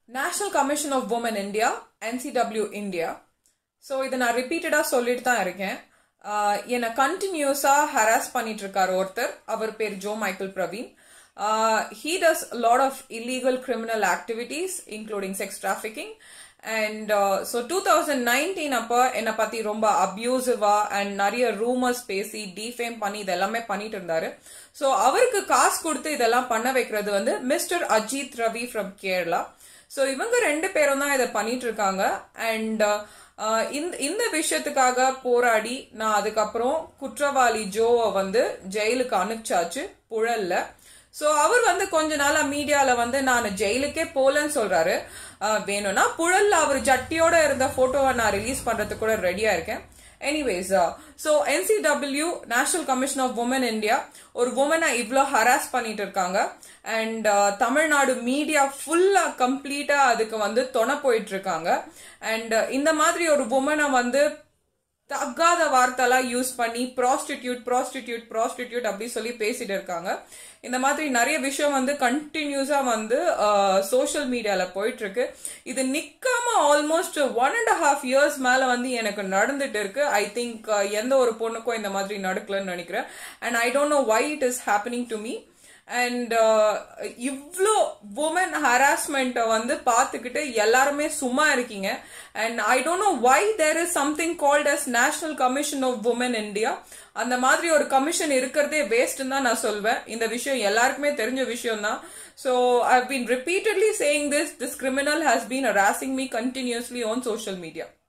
national commission of women India NCW India so இதை நான் ரிப்பீட்டடாக சொல்லிட்டு தான் இருக்கேன் ஆஹ் என்னை கண்டினியூஸாக ஹராஸ் பண்ணிட்டு இருக்காரு ஒருத்தர் அவர் பேர் Joe Michael Praveen he does lot of illegal criminal activities including sex trafficking and so two thousand nineteen அப்போ என்னை பற்றி ரொம்ப அப்யூசிவா அண்ட் நிறைய ரூமர்ஸ் பேசி டிஃபேம் பண்ணி இதெல்லாமே பண்ணிட்டு இருந்தாரு ஸோ அவருக்கு காசு கொடுத்து இதெல்லாம் பண்ண வைக்கிறது வந்து mister Ajith Ravi from Kerala so இவங்க ரெண்டு பேரும் தான் இதை பண்ணிட்டு இருக்காங்க அண்ட் இந்த இந்த விஷயத்துக்காக போராடி நான் அதுக்கப்புறம் குற்றவாளி ஜோவை வந்து ஜெயிலுக்கு அனுப்பிச்சாச்சு புழல்ல ஸோ அவர் வந்து கொஞ்ச நாளா மீடியால வந்து நான் ஜெயிலுக்கே போலன்னு சொல்றாரு அஹ் வேணும்னா புழல்ல அவர் ஜட்டியோட இருந்த போட்டோவை நான் ரிலீஸ் பண்றதுக்கு கூட ரெடியா இருக்கேன் anyways so NCW national commission of women India ஒரு உமனை இவ்வளோ ஹராஸ் பண்ணிட்டு இருக்காங்க அண்ட் தமிழ்நாடு மீடியா ஃபுல்லாக கம்ப்ளீட்டாக அதுக்கு வந்து துணை போயிட்டு இருக்காங்க அண்ட் இந்த மாதிரி ஒரு உமனை வந்து தகாத வார்த்தைலாம் யூஸ் பண்ணி ப்ராஸ்டிடியூட் ப்ராஸ்டிடியூட் ப்ராஸ்டிடியூட் அப்படி சொல்லி பேசிட்டு இருக்காங்க இந்த மாதிரி நிறைய விஷயம் வந்து கண்டினியூஸா வந்து சோஷியல் மீடியால போயிட்டு இருக்கு இது நிக்காம almost one and half years மேல வந்து எனக்கு நடந்துட்டு இருக்கு ஐ திங்க் எந்த ஒரு பொண்ணுக்கும் இந்த மாதிரி நடக்கலன்னு நினைக்கிறேன் and I don't know why it is happening to me and இவ்வளோ உமன் ஹராஸ்மெண்ட்டை வந்து பார்த்துக்கிட்டு எல்லாருமே சும்மா இருக்கீங்க and I don't know why there is something called as national commission of women India அந்த மாதிரி ஒரு கமிஷன் இருக்கிறதே வேஸ்ட்னு தான் நான் சொல்வேன் இந்த விஷயம் எல்லாருக்குமே தெரிஞ்ச விஷயம் தான் so I been repeatedly saying this this criminal has been harassing me continuously on social media